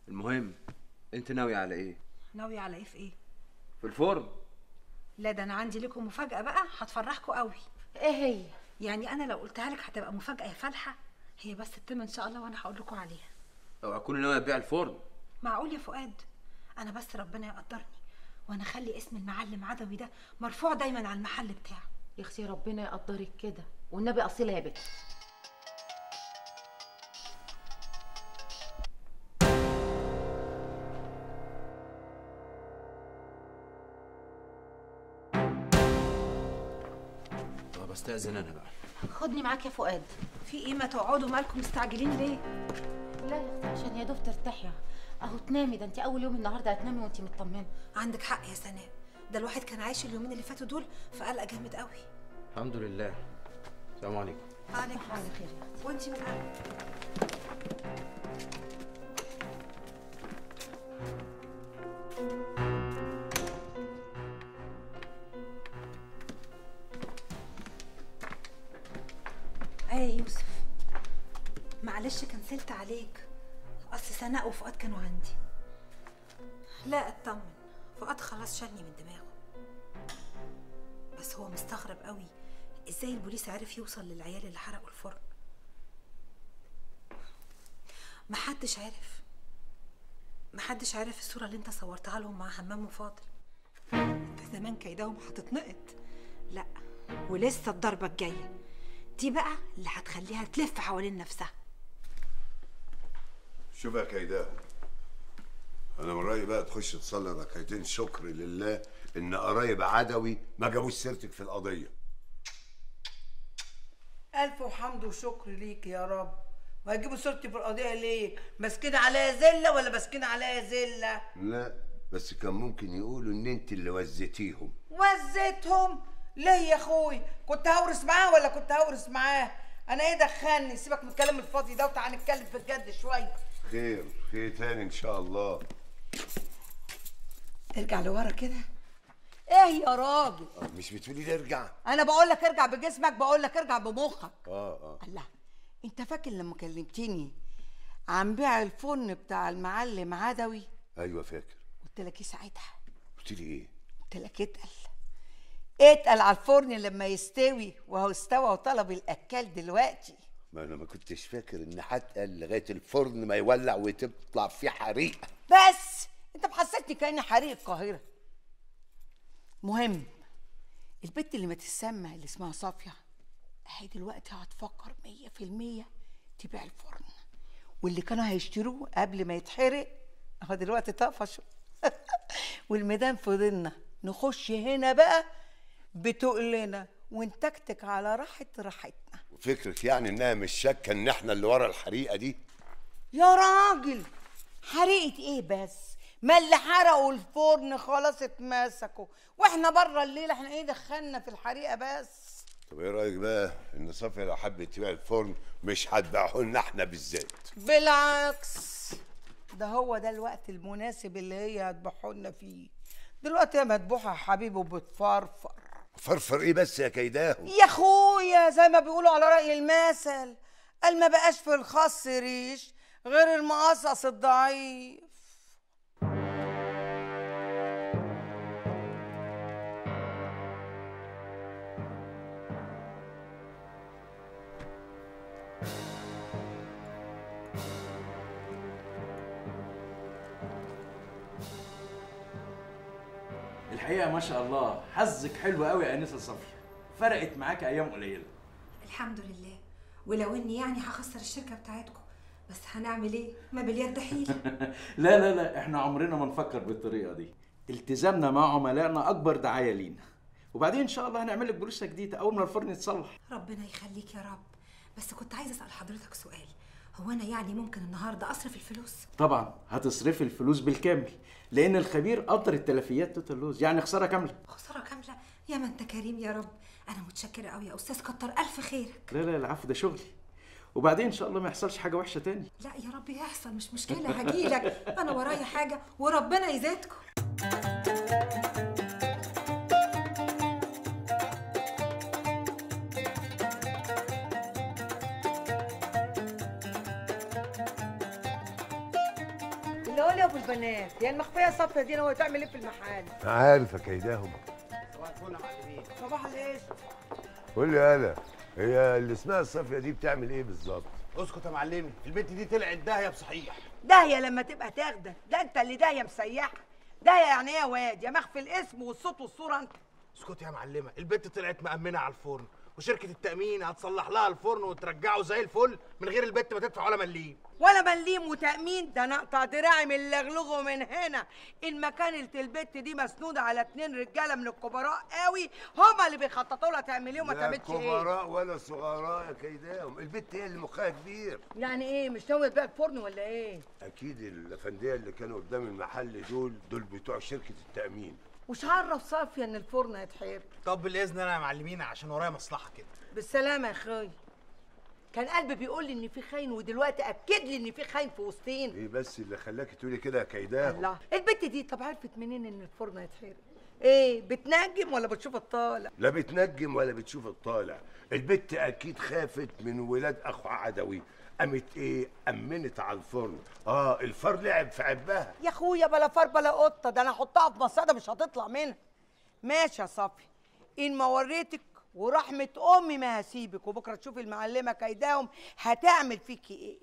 المهم انت ناوي على ايه ناوي على ايه في ايه في الفرن لا ده انا عندي لكم مفاجاه بقى هتفرحكم قوي ايه هي يعني انا لو قلتها لك هتبقى مفاجاه يا فالحه هي بس تتم ان شاء الله وانا هقول لكم عليها او اكون ناوي ابيع الفرن معقول يا فؤاد انا بس ربنا يقدرني وانا اخلي اسم المعلم عدوي ده مرفوع دايما على المحل بتاعه يا اختي ربنا يقدرك كده والنبي اصيله يا بنت طب استاذن انا بقى خدني معاك يا فؤاد في ايه ما تقعدوا مالكم مستعجلين ليه لا يا اختي عشان يا دوب ترتاحي اهو تنامي ده انت اول يوم النهارده هتنامي وانت مطمنه عندك حق يا سناء ده الواحد كان عايش اليومين اللي فاتوا دول في قلق جامد قوي الحمد لله السلام عليكم عليك على خير يا اختي وانت من قلق ايه يا يوسف معلش كنسلت عليك اصل سناء وفؤاد كانوا عندي لا اطمن فؤاد خلاص شالني من دماغه بس هو مستغرب قوي ازاي البوليس عرف يوصل للعيال اللي حرقوا الفرن محدش عارف محدش عارف الصورة اللي انت صورتها لهم مع همام وفاضل في زمان كيدهم هتتنقط لا ولسه الضربة الجاية دي بقى اللي هتخليها تلف حوالين نفسها شوف يا كيداه انا من رايي بقى تخش تصلي ركعتين شكر لله ان قرايب عدوي ما جابوش سيرتك في القضيه ألف وحمد وشكر ليك يا رب وهجيبوا صورتي في القضية ليه؟ ماسكين عليا زلة ولا ماسكين عليا زلة؟ لا بس كان ممكن يقولوا ان انت اللي وزيتيهم وزيتهم؟ ليه يا اخوي؟ كنت هورث معاه ولا كنت هورث معاه؟ أنا إيه دخلني؟ سيبك من الكلام الفاضي ده وتعالى نتكلم في الجد شوية. خير خير تاني ان شاء الله ارجع لورا كده. إيه يا راجل؟ آه، مش بتقولي لي ارجع أنا بقول لك ارجع بجسمك بقول لك ارجع بمخك. اه اه الله انت فاكر لما كلمتني عن بيع الفرن بتاع المعلم عدوي ايوه فاكر قلت لك ايه ساعتها قلت لي ايه قلت لك اتقل اتقل على الفرن لما يستوي وهو استوى وطلب الاكل دلوقتي ما انا ما كنتش فاكر ان هتقل لغايه الفرن ما يولع وتطلع فيه حريقه بس انت محسسني كاني حريق القاهره مهم البنت اللي ما تسمى اللي اسمها صافيه اهي دلوقتي هتفكر مية في المية تبيع الفرن واللي كانوا هيشتروه قبل ما يتحرق اهو دلوقتي طفشوا والميدان فضلنا نخش هنا بقى بتقلنا ونتكتك على راحة راحتنا فكرك يعني انها مش شاكه ان احنا اللي ورا الحريقه دي يا راجل حريقة ايه بس ما اللي حرقوا الفرن خلاص اتمسكوا واحنا بره الليل احنا ايه دخلنا في الحريقة بس طب ايه رايك بقى ان صافيه لو حبت تبيع الفرن مش هتبيعه لنا احنا بالذات بالعكس ده هو ده الوقت المناسب اللي هي هتبيعه لنا فيه دلوقتي يا مدبوحة يا حبيبي وبتفرفر فرفر ايه بس يا كيداهم يا اخويا زي ما بيقولوا على رأي المثل قال ما بقاش في الخاص ريش غير المقصص الضعيف الحقيقه ما شاء الله حظك حلو قوي يا انسه صفيه فرقت معاك ايام قليله الحمد لله ولو اني يعني هخسر الشركه بتاعتكم بس هنعمل ايه ما باليد حيله لا لا لا احنا عمرنا ما نفكر بالطريقه دي التزامنا مع عملائنا اكبر دعايه لينا وبعدين ان شاء الله هنعمل لك بوليسه جديده اول ما الفرن يتصلح ربنا يخليك يا رب بس كنت عايزه اسال حضرتك سؤال هو انا يعني ممكن النهارده اصرف الفلوس طبعا هتصرفي الفلوس بالكامل لان الخبير قدر التلفيات توتال لوز يعني خساره كامله خساره كامله يا ما انت كريم يا رب انا متشكره قوي يا استاذ كتر الف خيرك لا لا العفو ده شغلي وبعدين ان شاء الله ما يحصلش حاجه وحشه تاني لا يا رب يحصل مش مشكله هجيلك انا ورايا حاجه وربنا يزيدكم اللي قول يا ابو البنات هي المخفيه صفيه دي هو تعمل ايه في المحل عارف يا كيداهم صباح العيش قول لي انا هي اللي اسمها الصافيه دي بتعمل ايه بالظبط اسكت يا معلمي البنت دي طلعت داهيه بصحيح داهيه لما تبقى تاخده ده انت اللي داهيه مسيحه داهيه يعني ايه يا واد يا مخفي الاسم والصوت والصوره انت اسكت يا معلمه البنت طلعت مأمنه على الفرن وشركه التأمين هتصلح لها الفرن وترجعه زي الفل من غير البنت ما تدفع ولا مليم ولا مليم وتأمين ده انا اقطع دراعي من اللغلغه من هنا ان ما كانت البت دي مسنوده على اتنين رجاله من الكبراء قوي هما اللي بيخططوا لها تعمل ايه وما لا تعملش ايه كبراء ولا صغراء يا كيداهم البت هي اللي مخها كبير يعني ايه مش ناويه تبيع الفرن ولا ايه اكيد الافنديه اللي كانوا قدام المحل دول دول بتوع شركه التامين وش عرف صافيه ان الفرن هيتحرق طب بالاذن انا يا معلمين عشان ورايا مصلحه كده بالسلامه يا اخوي كان قلبي بيقول لي ان في خاين ودلوقتي اكد لي ان في خاين في وسطين ايه بس اللي خلاكي تقولي كده يا كيداهم الله البت دي طب عرفت منين ان الفرن هيتحرق ايه بتنجم ولا بتشوف الطالع لا بتنجم ولا بتشوف الطالع البت اكيد خافت من ولاد اخو عدوي قامت ايه امنت على الفرن اه الفار لعب في عبها يا اخويا بلا فار بلا قطه ده انا احطها في مصاده مش هتطلع منها ماشي يا صفي ان ما وريتك ورحمه امي ما هسيبك وبكره تشوفي المعلمه كيداهم هتعمل فيكي ايه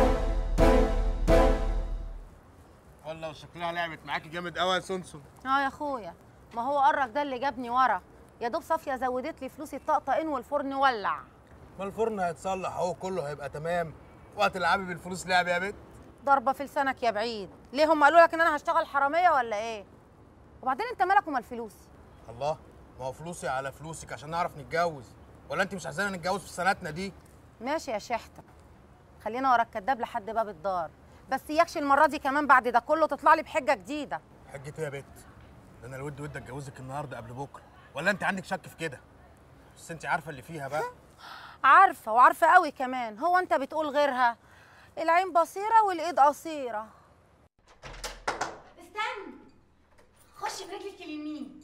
والله وشكلها لعبت معاكي جامد قوي يا سونسون اه يا اخويا ما هو قرك ده اللي جابني ورا يا دوب صافيه زودت لي فلوسي الطقطقين والفرن ولع ما الفرن هيتصلح اهو كله هيبقى تمام وقت العبي بالفلوس لعب يا بنت ضربه في لسانك يا بعيد ليه هم قالوا لك ان انا هشتغل حراميه ولا ايه وبعدين انت مالك ومال فلوس الله ما هو فلوسي على فلوسك عشان نعرف نتجوز ولا انت مش عايزانا نتجوز في سنتنا دي ماشي يا شحته خلينا ورا الكداب لحد باب الدار بس يكش المره دي كمان بعد ده كله تطلع لي بحجه جديده حجة ايه يا بنت ده انا الود ود اتجوزك النهارده قبل بكره ولا انت عندك شك في كده بس انت عارفه اللي فيها بقى عارفه وعارفه قوي كمان هو انت بتقول غيرها العين بصيره والايد قصيره استنى خش برجلك اليمين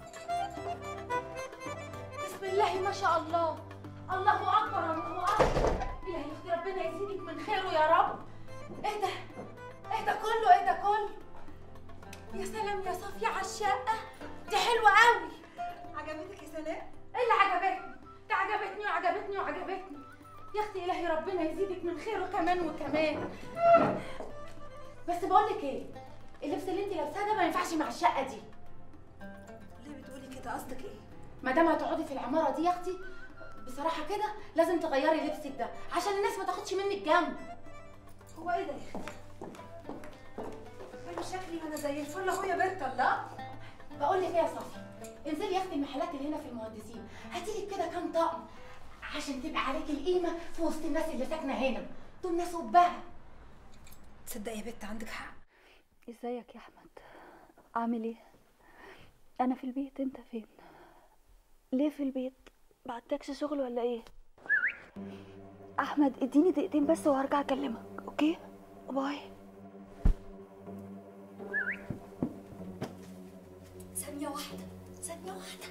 بسم الله ما شاء الله الله اكبر الله اكبر الهي يا اختي ربنا يزيدك من خيره يا رب ايه ده ايه ده كله ايه ده كله يا سلام يا صافية على الشقة دي حلوة قوي عجبتك يا سناء ايه اللي عجبتني ده عجبتني وعجبتني وعجبتني يا اختي الهي ربنا يزيدك من خيره كمان وكمان بس بقول لك ايه اللبس اللي انت لابساه ده ما ينفعش مع الشقه دي ليه بتقولي كده قصدك ايه ما دام هتقعدي في العماره دي يا اختي بصراحه كده لازم تغيري لبسك ده عشان الناس ما تاخدش منك جنب هو ايه ده يا اختي انا شكلي انا زي الفل اهو يا بنت الله بقول لك ايه يا صافي انزلي يا اختي المحلات اللي هنا في المهندسين هاتي لك كده كام طقم عشان تبقى عليكي القيمه في وسط الناس اللي ساكنه هنا دول ناس وبها تصدقي يا بنت عندك حق ازيك يا احمد عامل ايه انا في البيت انت فين ليه في البيت بعتكش شغل ولا ايه احمد اديني دقيقتين بس وهرجع اكلمك اوكي باي ثانيه واحده ثانيه واحده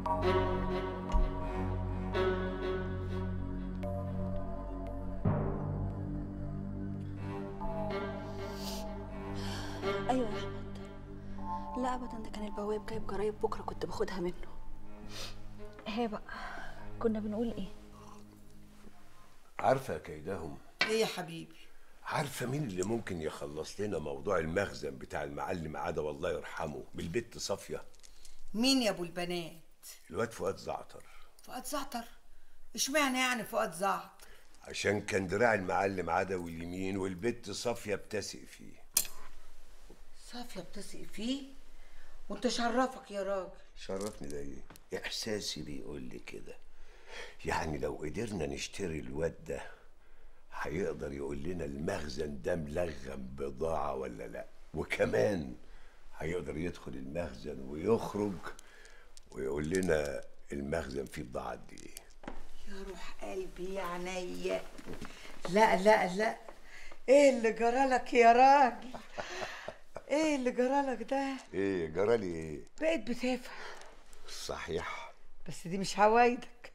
ايوه يا احمد لا ابدا ده كان البواب جايب جرايب بكره كنت باخدها منه هي بقى كنا بنقول ايه عارفه يا كيدهم ايه يا حبيبي عارفه مين اللي ممكن يخلص لنا موضوع المخزن بتاع المعلم عاده والله يرحمه بالبت صافيه مين يا ابو البنات الواد فؤاد زعتر فؤاد زعتر اشمعنى يعني فؤاد زعتر عشان كان دراع المعلم عدوي اليمين والبت صافيه بتسق فيه صافيه بتسقي فيه وانت شرفك يا راجل شرفني ده ايه احساسي بيقول لي كده يعني لو قدرنا نشتري الواد ده هيقدر يقول لنا المخزن ده ملغم بضاعة ولا لا وكمان هيقدر يدخل المخزن ويخرج ويقول لنا المخزن فيه بضاعة قد ايه يا روح قلبي يا عينيا لا لا لا ايه اللي جرالك يا راجل ايه اللي جرالك ده ايه جرالي ايه بقيت بتفهم صحيح بس دي مش هوايدك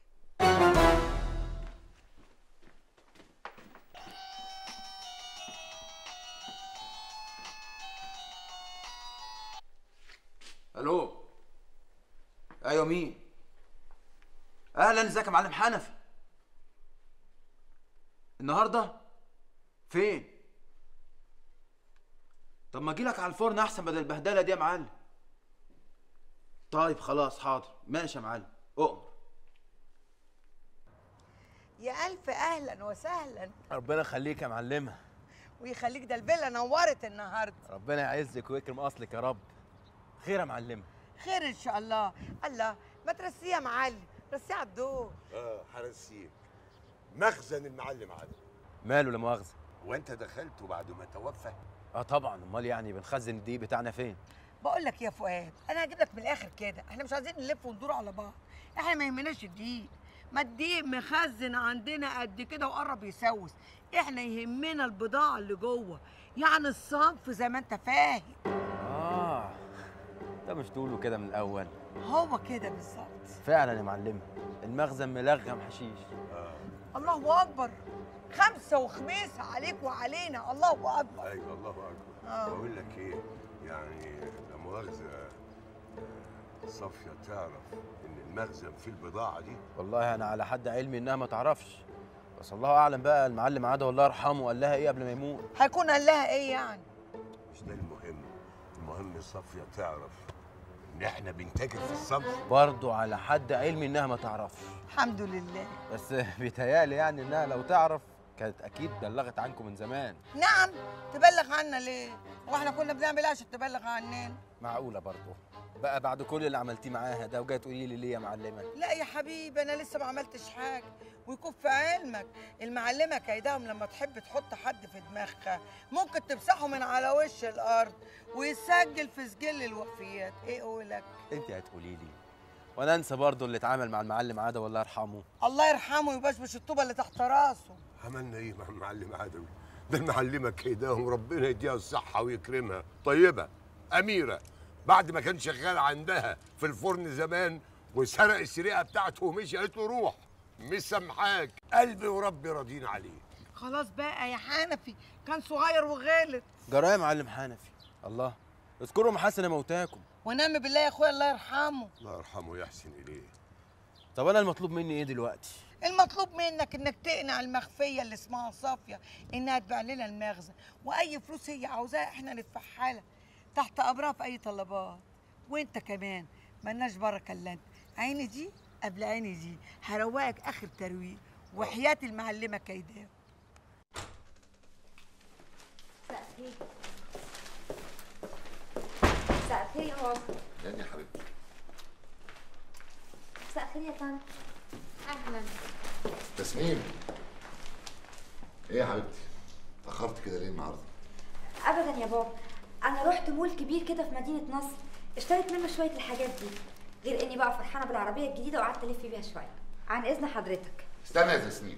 الو ايوه مين اهلا ازيك يا معلم حنفي النهارده فين طب ما اجيلك على الفرن احسن بدل البهدله دي يا معلم طيب خلاص حاضر ماشي يا معلم اؤمر يا الف اهلا وسهلا ربنا يخليك يا معلمه ويخليك ده الفيلا نورت النهارده ربنا يعزك ويكرم اصلك يا رب خير يا معلمه خير ان شاء الله الله ما ترسيه يا معلم رسيه على الدور اه هرسيك مخزن المعلم عدوي ماله لا مؤاخذه وانت دخلته بعد ما توفى اه طبعا امال يعني بنخزن الدقيق بتاعنا فين بقول لك يا فؤاد انا هجيب لك من الاخر كده احنا مش عايزين نلف وندور على بعض احنا ما يهمناش الدقيق ما الدقيق مخزن عندنا قد كده وقرب يسوس احنا يهمنا البضاعه اللي جوه يعني الصنف زي ما انت فاهم اه ده مش تقوله كده من الاول هو كده بالظبط فعلا يا معلمه المخزن ملغم حشيش الله اكبر خمسه وخميسه عليك وعلينا الله اكبر ايوه الله اكبر آه. بقول لك ايه يعني لا مؤاخذه آه، صافيه تعرف ان المخزن فيه البضاعه دي والله انا على حد علمي انها ما تعرفش بس الله اعلم بقى المعلم عاده الله يرحمه قال لها ايه قبل ما يموت هيكون قال لها ايه يعني مش ده المهم المهم صافيه تعرف ان احنا بنتاجر في الصنف برضه على حد علمي انها ما تعرفش الحمد لله بس بيتهيألي يعني انها لو تعرف كانت اكيد بلغت عنكم من زمان نعم تبلغ عنا ليه واحنا كنا بنعمل ايه عشان تبلغ عننا معقوله برضه بقى بعد كل اللي عملتيه معاها ده وجايه تقولي لي ليه يا معلمه لا يا حبيبي انا لسه ما عملتش حاجه ويكون في علمك المعلمه كيدهم لما تحب تحط حد في دماغها ممكن تمسحه من على وش الارض ويسجل في سجل الوفيات ايه اقولك انت هتقولي لي وانا انسى برضه اللي اتعامل مع المعلم عاده والله يرحمه الله يرحمه ويبشبش الطوبه اللي تحت راسه عملنا ايه مع المعلم عدوي ده المعلمه كده وربنا يديها الصحه ويكرمها طيبه اميره بعد ما كان شغال عندها في الفرن زمان وسرق السرقه بتاعته ومشي قالت له روح مش سامحاك قلبي وربي راضيين عليه خلاص بقى يا حنفي كان صغير وغلط جرايه يا معلم حنفي الله اذكروا محاسن موتاكم ونعم بالله يا اخويا الله يرحمه الله يرحمه ويحسن اليه طب انا المطلوب مني ايه دلوقتي المطلوب منك انك تقنع المخفيه اللي اسمها صافيه انها تبيع لنا المخزن واي فلوس هي عاوزاها احنا ندفعها لها تحت امرها في اي طلبات وانت كمان ملناش بركه الا انت عيني دي قبل عيني دي هروقك اخر ترويق وحياه المعلمه كيداه مساء الخير يا بابا يعني يا حبيبتي مساء الخير يا طنط اهلا تسنيم ايه يا حبيبتي اتاخرت كده ليه النهارده ابدا يا بابا انا رحت مول كبير كده في مدينه نصر اشتريت منه شويه الحاجات دي غير اني بقى فرحانه بالعربيه الجديده وقعدت الف بيها شويه عن اذن حضرتك استنى يا تسنيم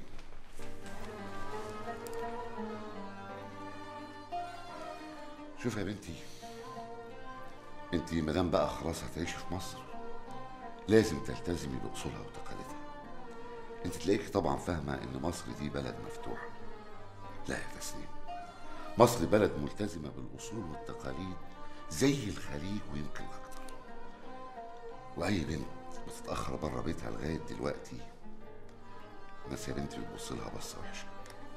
شوف يا بنتي انت مادام بقى خلاص هتعيشي في مصر لازم تلتزمي باصولها وتقاليدها انت تلاقيكي طبعا فاهمه ان مصر دي بلد مفتوح لا يا تسنيم مصر بلد ملتزمه بالاصول والتقاليد زي الخليج ويمكن اكتر واي بنت بتتاخر بره بيتها لغايه دلوقتي الناس يا بنتي بتبص لها بصه وحشه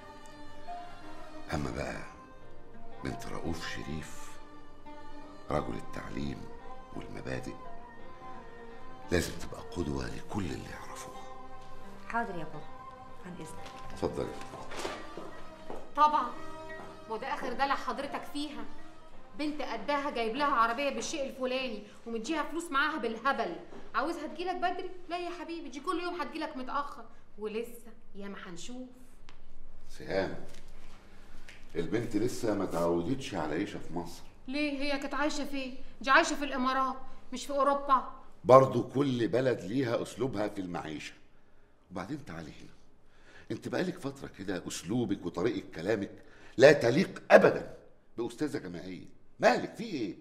اما بقى بنت رؤوف شريف رجل التعليم والمبادئ لازم تبقى قدوة لكل اللي يعرفوها حاضر يا بابا عن اذنك اتفضلي طبعا ما ده اخر دلع حضرتك فيها بنت قدها جايب لها عربيه بالشيء الفلاني ومديها فلوس معاها بالهبل عاوزها تجيلك بدري لا يا حبيبي دي كل يوم هتجيلك متاخر ولسه ياما هنشوف سهام البنت لسه ما تعودتش على عيشة في مصر ليه هي كانت عايشه فين دي عايشه في الامارات مش في اوروبا برضو كل بلد ليها اسلوبها في المعيشة وبعدين تعالي هنا انت بقالك فترة كده اسلوبك وطريقة كلامك لا تليق ابدا باستاذة جامعية مالك في ايه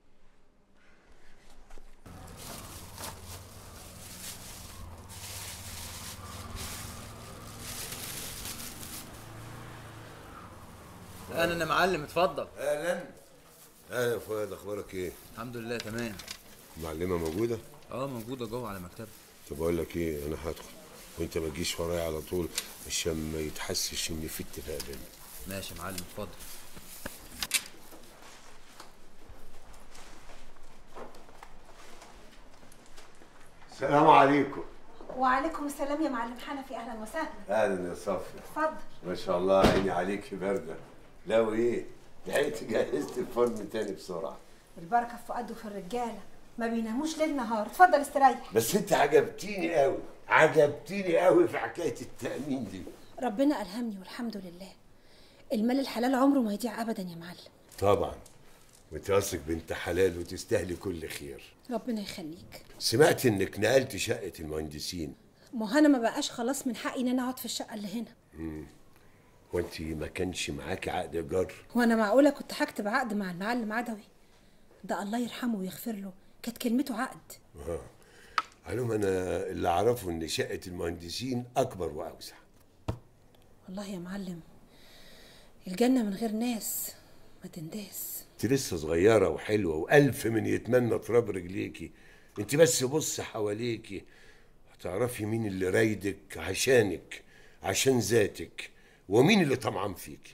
انا انا معلم اتفضل اهلا اهلا يا فؤاد اخبارك ايه الحمد لله تمام المعلمه موجوده اه موجوده جوه على مكتبي طب اقول لك ايه انا هدخل وانت ما تجيش ورايا على طول عشان ما يتحسش ان في اتفاق بينا ماشي يا معلم اتفضل السلام عليكم وعليكم السلام يا معلم حنفي اهلا وسهلا اهلا يا صافية اتفضل ما شاء الله عيني عليك بارده لا وايه لقيت جهزت الفرن تاني بسرعه البركه في فؤاد وفي الرجاله ما بيناموش ليل نهار اتفضل استريح بس انت عجبتيني قوي عجبتيني قوي في حكايه التامين دي ربنا الهمني والحمد لله المال الحلال عمره ما يضيع ابدا يا معلم طبعا وانت اصلك بنت حلال وتستاهلي كل خير ربنا يخليك سمعت انك نقلت شقه المهندسين ما هو انا ما بقاش خلاص من حقي ان انا اقعد في الشقه اللي هنا مم. وانت ما كانش معاكي عقد ايجار وانا معقوله كنت هكتب عقد مع المعلم عدوي ده الله يرحمه ويغفر له كانت كلمته عقد اه علوم انا اللي اعرفه ان شقه المهندسين اكبر واوسع والله يا معلم الجنه من غير ناس ما تنداس انت لسه صغيره وحلوه والف من يتمنى تراب رجليكي انت بس بص حواليكي هتعرفي مين اللي رايدك عشانك عشان ذاتك ومين اللي طمعان فيكي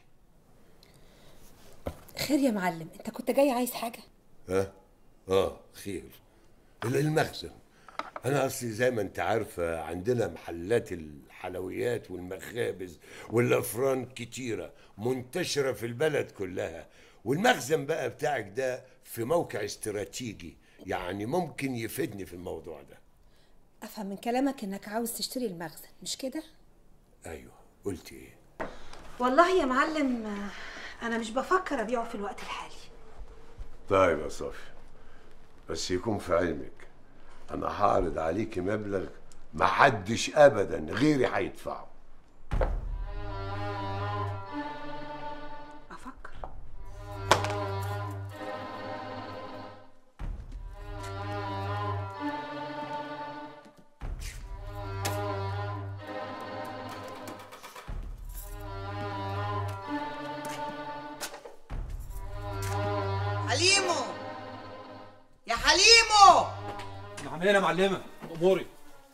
خير يا معلم انت كنت جاي عايز حاجه ها اه خير ال- المخزن انا اصلي زي ما انت عارفه عندنا محلات الحلويات والمخابز والافران كتيره منتشره في البلد كلها والمخزن بقى بتاعك ده في موقع استراتيجي يعني ممكن يفيدني في الموضوع ده افهم من كلامك انك عاوز تشتري المخزن مش كده ايوه قلت ايه والله يا معلم آه، انا مش بفكر ابيعه في الوقت الحالي طيب يا صافي بس يكون في علمك انا هعرض عليكي مبلغ محدش ابدا غيري هيدفعه افكر حليمو يا حليمو نعم هنا معلمه اموري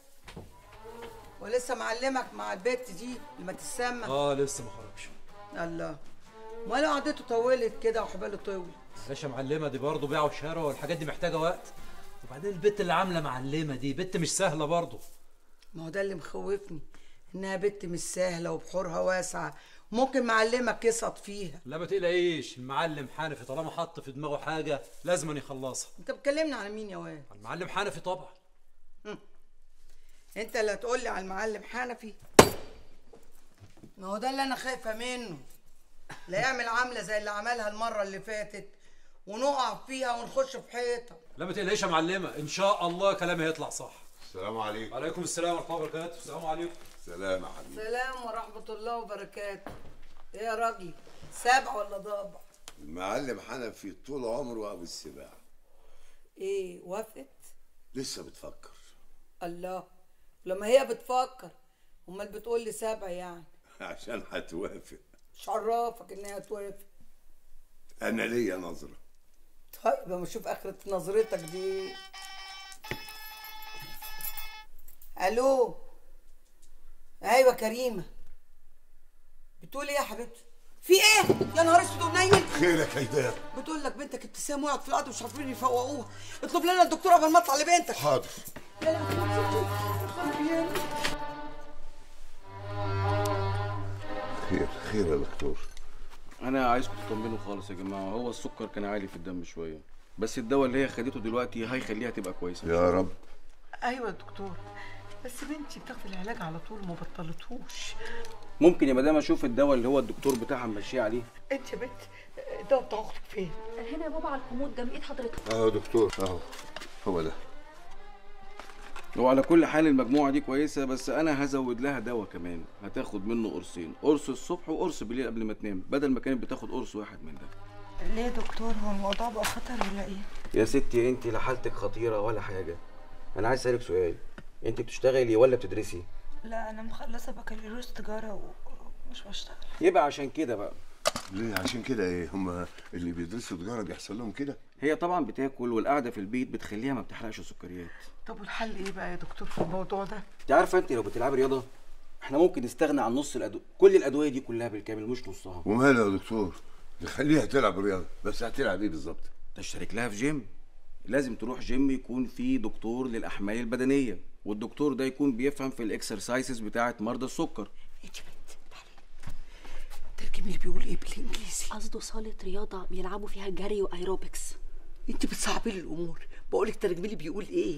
ولسه معلمك مع البت دي اللي ما تسمى اه لسه ما خرجش الله امال قعدته طولت كده وحباله طول باشا معلمه دي برضه بيع وشراء والحاجات دي محتاجه وقت وبعدين البت اللي عامله معلمه دي بنت مش سهله برضه ما هو ده اللي مخوفني انها بنت مش سهله وبحورها واسعه ممكن معلمك يسقط فيها لا ما تقلقيش المعلم حنفي طالما حط في دماغه حاجه لازم يخلصها انت بتكلمني على مين يا واد المعلم حنفي طبعا انت اللي هتقول لي على المعلم حنفي ما هو ده اللي انا خايفه منه لا يعمل عامله زي اللي عملها المره اللي فاتت ونقع فيها ونخش في حيطه لا ما تقلقيش يا معلمه ان شاء الله كلامي هيطلع صح السلام عليكم وعليكم السلام ورحمه الله وبركاته السلام عليكم سلام يا حبيبي سلام ورحمه الله وبركاته ايه يا راجل سبع ولا ضابع المعلم حنفي طول عمره ابو السباع ايه وافقت لسه بتفكر الله لما هي بتفكر امال بتقول لي سبع يعني عشان هتوافق مش عرفك ان هي توافق انا ليا نظره طيب اما اشوف اخرة نظرتك دي ايه الو ايوه كريمه بتقول ايه يا حبيبتي في ايه يا نهار اسود ونيل خيرك يا كيدان بتقول لك بنتك ابتسام وقعت في الارض مش عارفين يفوقوها اطلب لنا الدكتور قبل ما اطلع لبنتك حاضر يا لهوي خير خير يا دكتور انا عايزكم تطمنوا خالص يا جماعه هو السكر كان عالي في الدم شويه بس الدواء اللي هي خدته دلوقتي هيخليها تبقى كويسه يا رب ايوه يا دكتور بس بنتي بتاخد العلاج على طول وما بطلتهوش ممكن يا مدام اشوف الدواء اللي هو الدكتور بتاعها ماشيه عليه انت يا بنت الدواء بتاع اختك فين هنا يا بابا على الكومود جنب ايد حضرتك اهو يا دكتور اهو هو ده وعلى كل حال المجموعه دي كويسه بس انا هزود لها دواء كمان هتاخد منه قرصين قرص الصبح وقرص بالليل قبل ما تنام بدل ما كانت بتاخد قرص واحد من ده ليه يا دكتور هو الموضوع بقى خطر ولا ايه يا ستي انت لا حالتك خطيره ولا حاجه انا عايز اسالك سؤال انت بتشتغلي ولا بتدرسي لا انا مخلصه بكالوريوس تجاره ومش بشتغل يبقى عشان كده بقى ليه عشان كده ايه هم اللي بيدرسوا تجاره بيحصل لهم كده هي طبعا بتاكل والقعده في البيت بتخليها ما بتحرقش سكريات طب والحل ايه بقى يا دكتور في الموضوع ده انت عارفه انت لو بتلعبي رياضه احنا ممكن نستغنى عن نص الأدو... كل الادويه دي كلها بالكامل مش نصها وماله يا دكتور نخليها تلعب رياضه بس هتلعب ايه بالظبط تشترك لها في جيم لازم تروح جيم يكون فيه دكتور للاحمال البدنيه والدكتور ده يكون بيفهم في الاكسرسايزز بتاعه مرضى السكر ترجمي اللي بيقول ايه بالانجليزي قصده صالة رياضة بيلعبوا فيها جري وايروبكس انت بتصعبي لي الامور بقول لك ترجمي لي بيقول ايه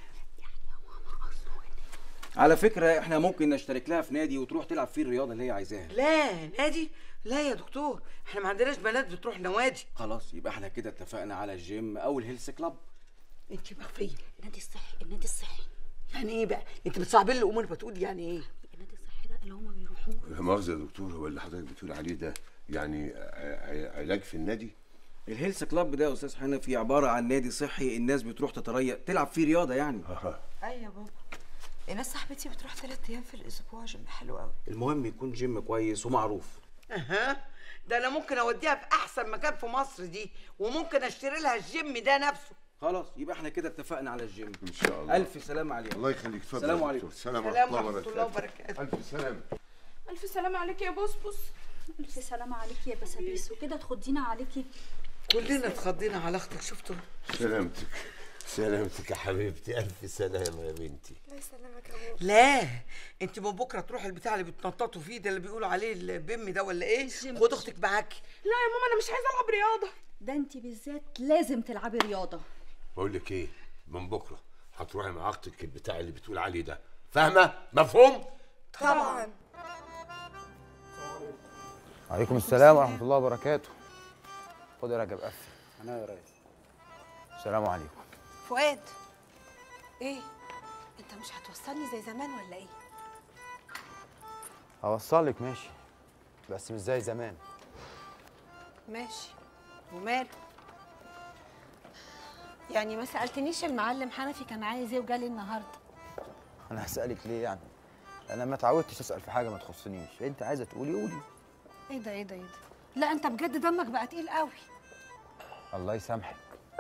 على فكره احنا ممكن نشترك لها في نادي وتروح تلعب فيه الرياضه اللي هي عايزاها لا نادي لا يا دكتور احنا ما عندناش بنات بتروح نوادي خلاص يبقى احنا كده اتفقنا على الجيم او الهيلث كلاب انت مخفيه النادي الصحي النادي الصحي يعني ايه بقى انت بتصعبي لي الامور بتقول يعني ايه النادي الصحي ده اللي هما بيروحوه لا مؤاخذه يا دكتور هو اللي حضرتك بتقول عليه ده يعني ع- ع- علاج في النادي الهيلث كلاب ده يا استاذ حنفي عباره عن نادي صحي الناس بتروح تتريق تلعب فيه رياضه يعني ايوه يا بابا ناس صاحبتي بتروح ثلاث ايام في الاسبوع جيم حلو قوي المهم يكون جيم كويس ومعروف اها ده انا ممكن اوديها في احسن مكان في مصر دي وممكن اشتري لها الجيم ده نفسه خلاص يبقى احنا كده اتفقنا على الجيم ان شاء الله الف سلامه عليكم الله يخليك اتفضل السلام يا عليكم دكتور. السلام سلام ورحمه ورحمه الله وبركاته الف سلامه الف سلامة عليك يا بوسبوس الف سلامة عليكي يا بسابيس وكده تخضينا عليكي كلنا اتخضينا على اختك شفتوا سلامتك سلامتك يا حبيبتي الف سلامه يا بنتي الله يسلمك يا بابا لا انت من بكره تروحي البتاع اللي بتنططوا فيه ده اللي بيقولوا عليه البيم ده ولا ايه خد اختك معاكي لا يا ماما انا مش عايزه العب رياضه ده انت بالذات لازم تلعبي رياضة بقول لك ايه من بكره هتروحي مع اختك البتاع اللي بتقول عليه ده فاهمه مفهوم طبعا وعليكم السلام ورحمة الله وبركاته خد يا رجب قفل انا يا ريس السلام عليكم فؤاد ايه انت مش هتوصلني زي زمان ولا ايه هوصلك ماشي بس مش زي زمان ماشي وماله يعني ما سالتنيش المعلم حنفي كان عايز ايه وجالي النهارده انا هسألك ليه يعني انا ما اتعودتش اسأل في حاجة ما تخصنيش انت عايزة تقولي قولي ايه ده ايه ده ايه ده لا انت بجد دمك بقى تقيل قوي الله يسامحك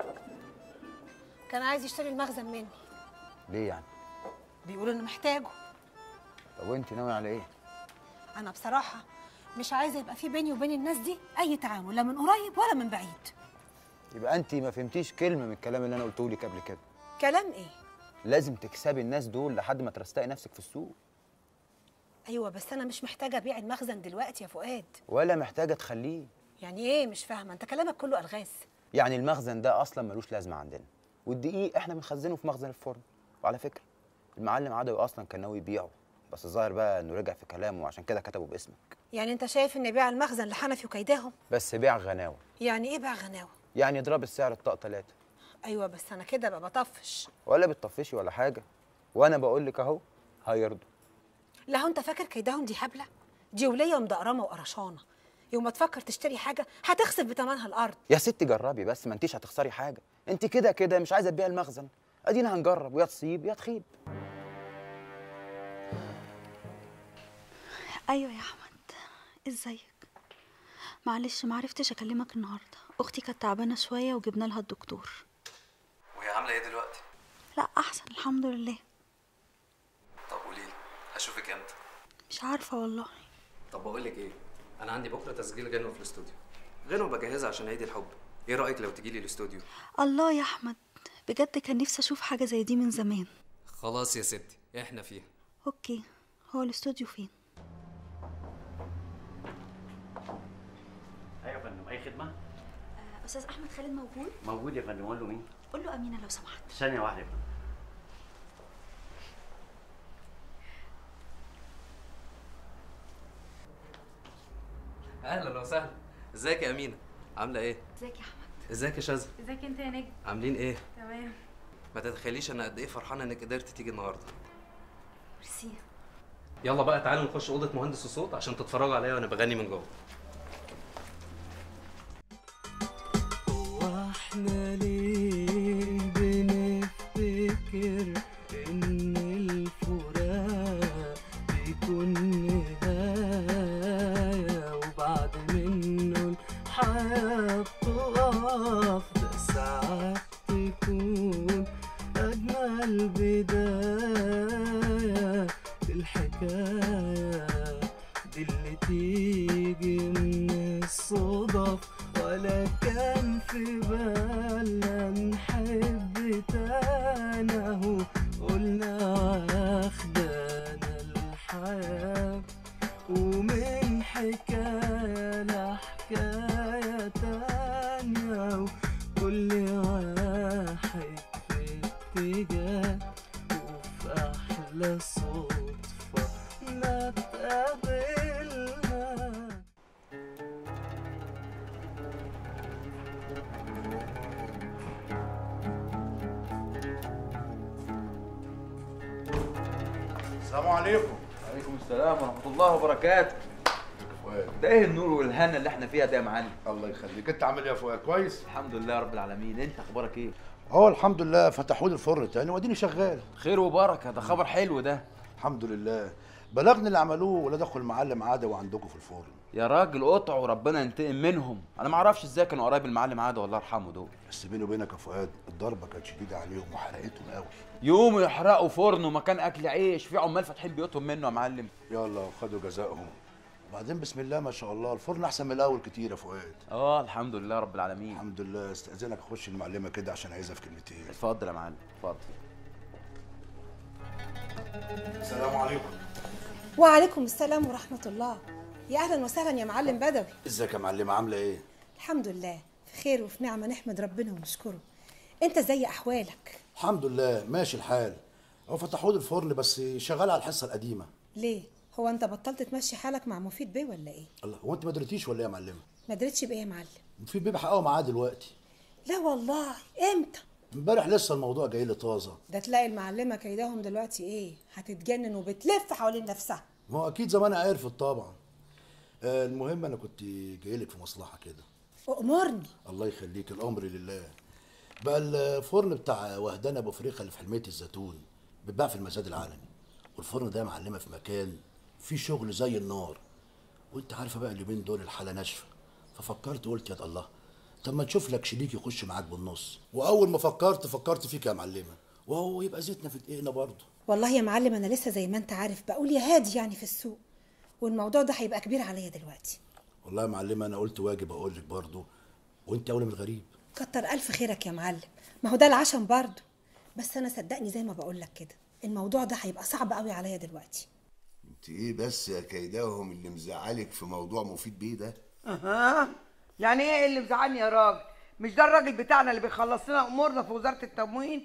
كان عايز يشتري المخزن مني ليه يعني بيقول انه محتاجه طب وانت ناوي على ايه انا بصراحه مش عايزه يبقى في بيني وبين الناس دي اي تعامل لا من قريب ولا من بعيد يبقى انت ما فهمتيش كلمة من الكلام اللي انا قلته لك قبل كده كلام ايه لازم تكسبي الناس دول لحد ما ترستقي نفسك في السوق ايوه بس انا مش محتاجه ابيع المخزن دلوقتي يا فؤاد ولا محتاجة تخليه يعني ايه مش فاهمه انت كلامك كله الغاز يعني المخزن ده اصلا ملوش لازمه عندنا والدقيق احنا بنخزنه في مخزن الفرن وعلى فكره المعلم عدوي اصلا كان ناوي يبيعه بس الظاهر بقى انه رجع في كلامه وعشان كده كتبه باسمك يعني انت شايف ان بيع المخزن لحنفي وكيداهم بس بيع غناوه يعني ايه بيع غناوه يعني اضرب السعر الطاق ثلاثة ايوه بس انا كده بقى بطفش ولا بتطفشي ولا حاجه وانا بقول لك اهو هيرضوا لا هو انت فاكر كيداهم دي هبله دي وليه مدقرمه وقرشانه يوم ما تفكر تشتري حاجه هتخسف بتمنها الارض يا ستي جربي بس ما انتيش هتخسري حاجه انت كده كده مش عايزه تبيع المخزن ادينا هنجرب ويا تصيب يا تخيب ايوه يا احمد ازيك معلش معرفتش اكلمك النهارده اختي كانت تعبانه شويه وجبنا لها الدكتور وهي عامله ايه دلوقتي لا احسن الحمد لله طب قولي لي هشوفك امتى مش عارفه والله طب بقول لك ايه انا عندي بكره تسجيل غنوه في الاستوديو غنوه بجهزها عشان عيد الحب ايه رايك لو تجيلي الاستوديو الله يا احمد بجد كان نفسي اشوف حاجه زي دي من زمان خلاص يا ستي احنا فيها اوكي هو الاستوديو فين ايوه يا فندم اي خدمه استاذ احمد خالد موجود موجود يا فندم قول له مين قول له امينه لو سمحت ثانيه واحده يا فندم اهلا وسهلا ازيك يا امينه عامله ايه ازيك يا احمد ازيك يا شاذ ازيك انت يا نجم عاملين ايه تمام ما تتخيليش انا قد ايه فرحانه انك قدرت تيجي النهارده ميرسي يلا بقى تعالوا نخش اوضه مهندس الصوت عشان تتفرجوا عليا وانا بغني من جوه واحنا ليه بنفتكر ان الفراق بيكون نهاية وبعد منه الحياة بتقف ده ساعات تكون أجمل بداية الحكاية دي اللي تيجي من الصدف ولا كان في بالنا نحب تاني اهو قلنا واخدانا الحياة ومن حكاية لحكاية تانية وكل واحد في اتجاه وفي أحلى صدفة نتقابلنا السلام عليكم وعليكم السلام ورحمه الله وبركاته ده ايه النور والهنا اللي احنا فيها ده يا معلم الله يخليك انت عامل ايه يا فؤاد كويس الحمد لله رب العالمين انت اخبارك ايه اه الحمد لله فتحوا لي الفرن تاني واديني شغال خير وبركه ده خبر حلو ده الحمد لله بلغني اللي عملوه ولاد اخو المعلم عدوي عندكم في الفرن يا راجل قطع وربنا ينتقم منهم انا ما اعرفش ازاي كانوا قرايب المعلم عاده الله يرحمه دول بس بيني وبينك يا فؤاد الضربه كانت شديده عليهم وحرقتهم قوي يوم يحرقوا فرن ومكان اكل عيش في عمال فاتحين بيوتهم منه يا معلم يلا خدوا جزائهم وبعدين بسم الله ما شاء الله الفرن احسن من الاول كتير يا فؤاد اه الحمد لله رب العالمين الحمد لله استاذنك اخش المعلمه كده عشان عايزها في كلمتين اتفضل يا معلم اتفضل السلام عليكم وعليكم السلام ورحمة الله يا أهلا وسهلا يا معلم بدوي ازيك يا معلمه عامله ايه الحمد لله في خير وفي نعمة نحمد ربنا ونشكره أنت زي أحوالك الحمد لله ماشي الحال هو فتحوا لي الفرن بس شغال على الحصه القديمه ليه؟ هو أنت بطلت تمشي حالك مع مفيد بيه ولا إيه؟ الله هو انت ما دريتيش ولا ايه يا معلمه ما دريتش بإيه يا معلم؟ مفيد بيه بحققه معاه دلوقتي لا والله إمتى؟ امبارح لسه الموضوع جاي لي طازه ده تلاقي المعلمة كيدهم دلوقتي إيه؟ هتتجنن وبتلف حوالين نفسها ما هو اكيد زمانها عرفت طبعا آه المهم انا كنت جاي لك في مصلحه كده أمرني الله يخليك الامر لله بقى الفرن بتاع وهدان ابو فريخه اللي في حلميه الزيتون بيتباع في المزاد العالمي والفرن ده معلمه في مكان فيه شغل زي النار وانت عارفه بقى اليومين دول الحاله ناشفه ففكرت قلت يا الله طب ما نشوف لك شريك يخش معاك بالنص واول ما فكرت فكرت فيك يا معلمه وهو يبقى زيتنا في دقيقنا برضه والله يا معلم أنا لسه زي ما أنت عارف بقول يا هادي يعني في السوق والموضوع ده هيبقى كبير عليا دلوقتي والله يا معلمه انا قلت واجب اقول لك برضه وانت اولى من الغريب كتر ألف خيرك يا معلم ما هو ده العشم برضه بس أنا صدقني زي ما بقول لك كده الموضوع ده هيبقى صعب قوي عليا دلوقتي انت ايه بس يا كيداهم اللي مزعلك في موضوع مفيد بيه ده اها يعني ايه اللي مزعلني يا راجل مش ده الراجل بتاعنا اللي بيخلص لنا امورنا في وزاره التموين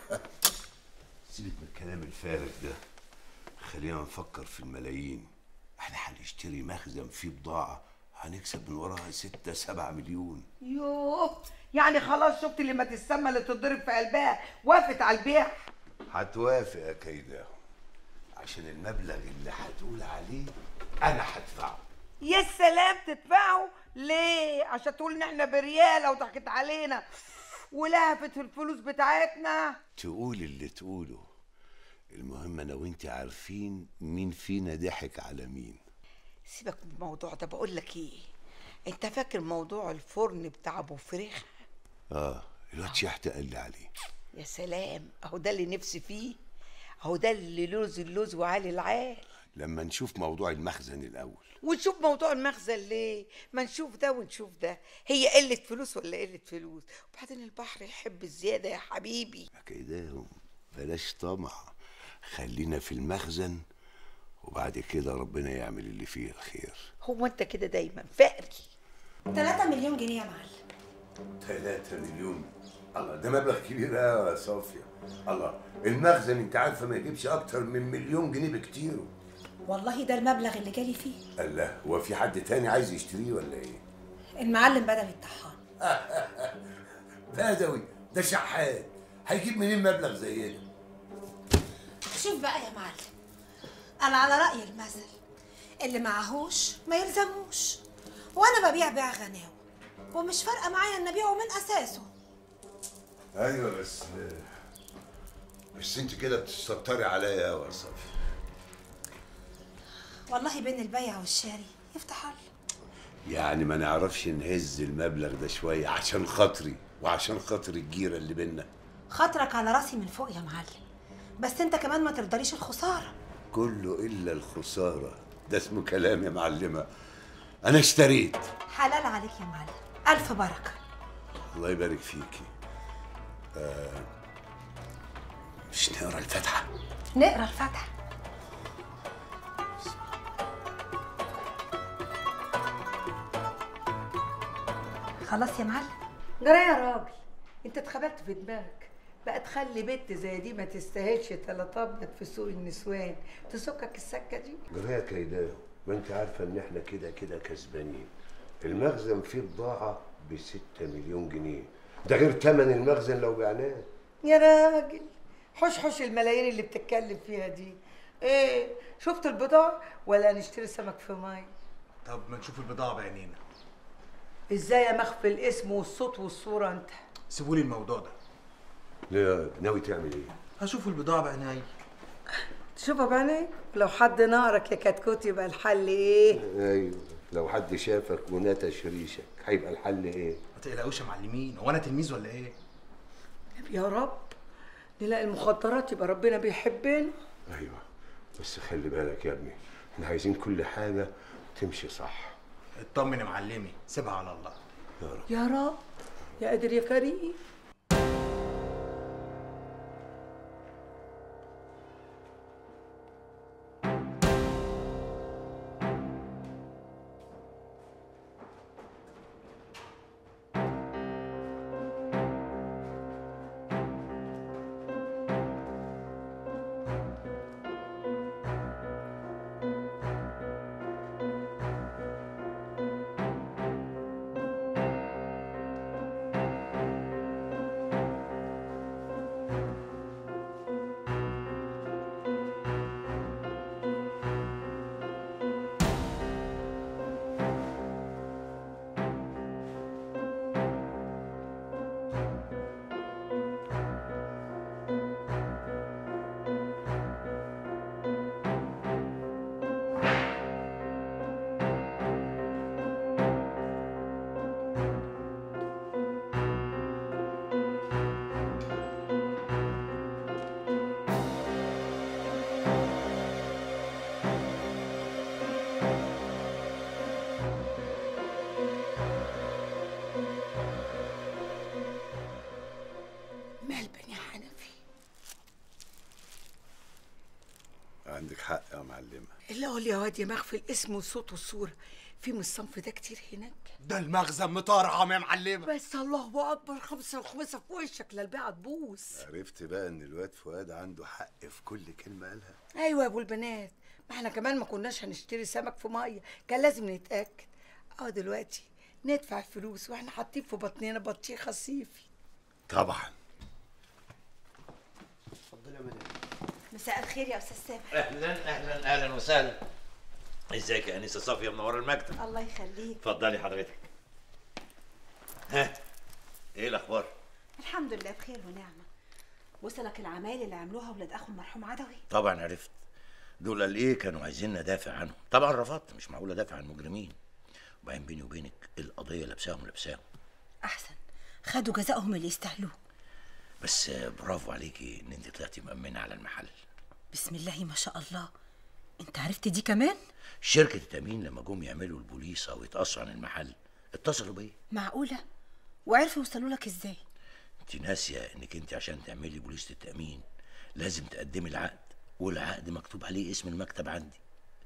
سيبك من الكلام الفارغ ده خلينا نفكر في الملايين احنا هنشتري مخزن فيه بضاعة هنكسب من وراها ستة سبعة مليون يوه يعني خلاص شفت اللي ما تسمى اللي تضرب في قلبها وافت على البيع هتوافق يا كيداهم عشان المبلغ اللي هتقول عليه انا هدفعه يا سلام تدفعوا ليه عشان تقول ان احنا برياله وضحكت علينا ولهفت في الفلوس بتاعتنا تقول اللي تقوله المهم انا وانت عارفين مين فينا ضحك على مين سيبك من الموضوع ده بقول لك ايه انت فاكر موضوع الفرن بتاع ابو فريخه اه الواد شحت قال لي عليه يا سلام اهو ده اللي نفسي فيه اهو ده اللي لوز اللوز وعالي العال لما نشوف موضوع المخزن الاول ونشوف موضوع المخزن ليه ما نشوف ده ونشوف ده هي قلة فلوس ولا قلة فلوس وبعدين البحر يحب الزيادة يا حبيبي كده بلاش طمع خلينا في المخزن وبعد كده ربنا يعمل اللي فيه الخير هو انت كده دايما فقري 3 مليون جنيه يا معلم 3 مليون الله ده مبلغ كبير قوي يا صافية الله المخزن انت عارفه ما يجيبش اكتر من مليون جنيه بكتير والله ده المبلغ اللي جالي فيه الله هو في حد تاني عايز يشتريه ولا ايه المعلم بدوي الطحان بدوي ده شحات هيجيب منين مبلغ زي ده شوف بقى يا معلم انا على راي المثل اللي معهوش ما يلزموش وانا ببيع بيع غناوه ومش فارقه معايا ان ابيعه من اساسه ايوه بس بس انت كده بتستطري عليا قوي يا صافي والله بين البيع والشاري يفتح الله يعني ما نعرفش نهز المبلغ ده شويه عشان خاطري وعشان خاطر الجيره اللي بينا خاطرك على راسي من فوق يا معلم بس انت كمان ما ترضاليش الخساره كله الا الخساره ده اسمه كلام يا معلمه انا اشتريت حلال عليك يا معلم الف بركه الله يبارك فيكي آه مش نقرا الفاتحه نقرا الفاتحه خلاص يا معلم جرى يا راجل انت اتخبلت في دماغك بقى تخلي بنت زي دي ما تستاهلش تلات ابيض في سوق النسوان تسكك السكه دي جرايه كيداه ما انت عارفه ان احنا كده كده كسبانين المخزن فيه بضاعه ب 6 مليون جنيه ده غير ثمن المخزن لو بعناه يا راجل حش حش الملايين اللي بتتكلم فيها دي ايه شفت البضاعة ولا نشتري سمك في مي طب ما نشوف البضاعة بعينينا ازاي يا مخفي الاسم والصوت والصورة انت سيبوا لي الموضوع ده لا ناوي تعمل ايه هشوف البضاعة بعيني تشوفها بعينيك لو حد نارك يا كتكوت يبقى الحل ايه ايوه لو حد شافك ونتش ريشك هيبقى الحل ايه ما تقلقوش يا معلمين هو انا تلميذ ولا ايه يا رب نلاقي المخدرات يبقى ربنا بيحبنا ايوه بس خلي بالك يا ابني احنا عايزين كل حاجه تمشي صح اطمن يا معلمي سيبها على الله يا رب يا رب يا قادر يا كريم ملبن يا حنفي عندك حق يا معلمه اللي هو يا واد يا مخفي الاسم والصوت والصورة في من الصنف ده كتير هناك ده المخزن مطرعم يا معلمة بس الله اكبر خمسة وخمسة في وشك لا البيعة تبوظ عرفت بقى ان الواد فؤاد عنده حق في كل كلمه قالها ايوه يا ابو البنات ما احنا كمان ما كناش هنشتري سمك في ميه كان لازم نتاكد اه دلوقتي ندفع الفلوس واحنا حاطين في بطننا بطيخه صيفي طبعا مساء الخير يا استاذ سامح اهلا اهلا اهلا وسهلا ازيك يا انسه صافيه منوره المكتب الله يخليك اتفضلي حضرتك ها ايه الاخبار الحمد لله بخير ونعمه وصلك العمايل اللي عملوها ولاد اخو المرحوم عدوي طبعا عرفت دول قال ايه كانوا عايزين ندافع عنهم طبعا رفضت مش معقول ادافع عن المجرمين وبعدين بيني وبينك القضيه لابساهم لابساهم احسن خدوا جزائهم اللي يستاهلوه بس برافو عليكي ان انت طلعتي مأمنة على المحل بسم الله ما شاء الله انت عرفت دي كمان شركة التأمين لما جم يعملوا البوليس أو يتقصوا عن المحل اتصلوا بيا معقوله وعرفوا يوصلوا لك ازاي انت ناسية انك انت عشان تعملي بوليسة التأمين لازم تقدمي العقد والعقد مكتوب عليه اسم المكتب عندي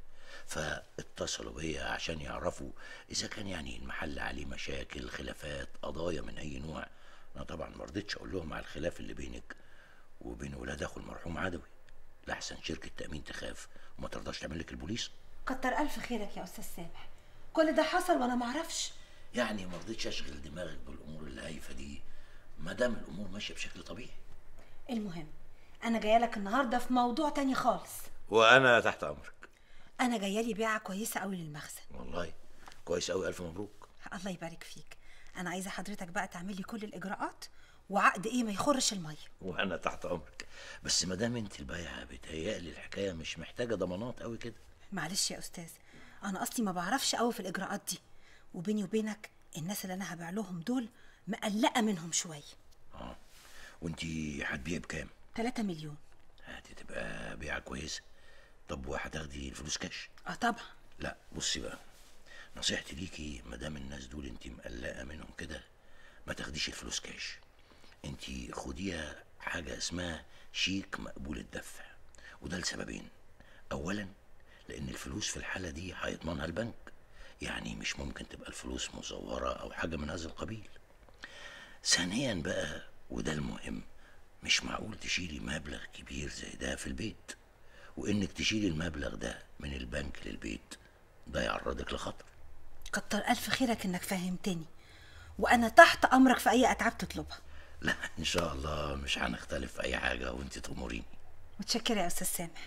فاتصلوا بيا عشان يعرفوا اذا كان يعني المحل عليه مشاكل خلافات قضايا من اي نوع انا طبعا ما رضيتش اقول لهم على الخلاف اللي بينك وبين ولاد اخو المرحوم عدوي لاحسن شركة تأمين تخاف وما ترضاش تعمل لك البوليس كتر الف خيرك يا استاذ سامح كل ده حصل وانا ما اعرفش يعني ما رضيتش اشغل دماغك بالامور الهايفه دي ما دام الامور ماشيه بشكل طبيعي المهم انا جايه لك النهارده في موضوع تاني خالص وانا تحت امرك انا جايه لي بيعه كويسه قوي للمخزن والله كويس قوي الف مبروك الله يبارك فيك انا عايزه حضرتك بقى تعمل لي كل الاجراءات وعقد ايه ما يخرش الميه وانا تحت امرك بس ما دام انت البايعه بتهيألي الحكايه مش محتاجه ضمانات قوي كده معلش يا استاذ انا اصلي ما بعرفش قوي في الاجراءات دي وبيني وبينك الناس اللي انا هبيع لهم دول مقلقه منهم شويه اه وانت هتبيعي بكام 3 مليون دي تبقى بيعه كويسه طب وهتاخدي الفلوس كاش اه طبعا لا بصي بقى نصيحتي ليكي ما دام الناس دول انت مقلقه منهم كده ما تاخديش الفلوس كاش انت خديها حاجه اسمها شيك مقبول الدفع وده لسببين اولا لان الفلوس في الحاله دي هيضمنها البنك يعني مش ممكن تبقى الفلوس مزوره او حاجه من هذا القبيل ثانيا بقى وده المهم مش معقول تشيلي مبلغ كبير زي ده في البيت وانك تشيلي المبلغ ده من البنك للبيت ده يعرضك لخطر كتر الف خيرك انك فهمتني وانا تحت امرك في اي اتعاب تطلبها لا ان شاء الله مش هنختلف في اي حاجه وانت تأمريني متشكره يا استاذ سامح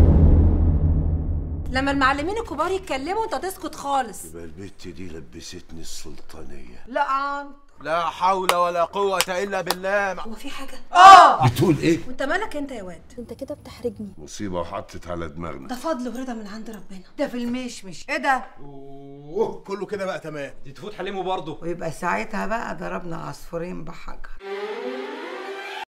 لما المعلمين الكبار يتكلموا انت تسكت خالص يبقى البت دي لبستني السلطانيه لا عن لا حول ولا قوة إلا بالله هو في حاجه اه بتقول ايه وانت مالك انت يا واد انت كده بتحرجني مصيبه وحطت على دماغنا ده فضل ورضا من عند ربنا ده في المشمش ايه ده اوه كله كده بقى تمام دي تفوت حليمه برضه ويبقى ساعتها بقى ضربنا عصفورين بحجر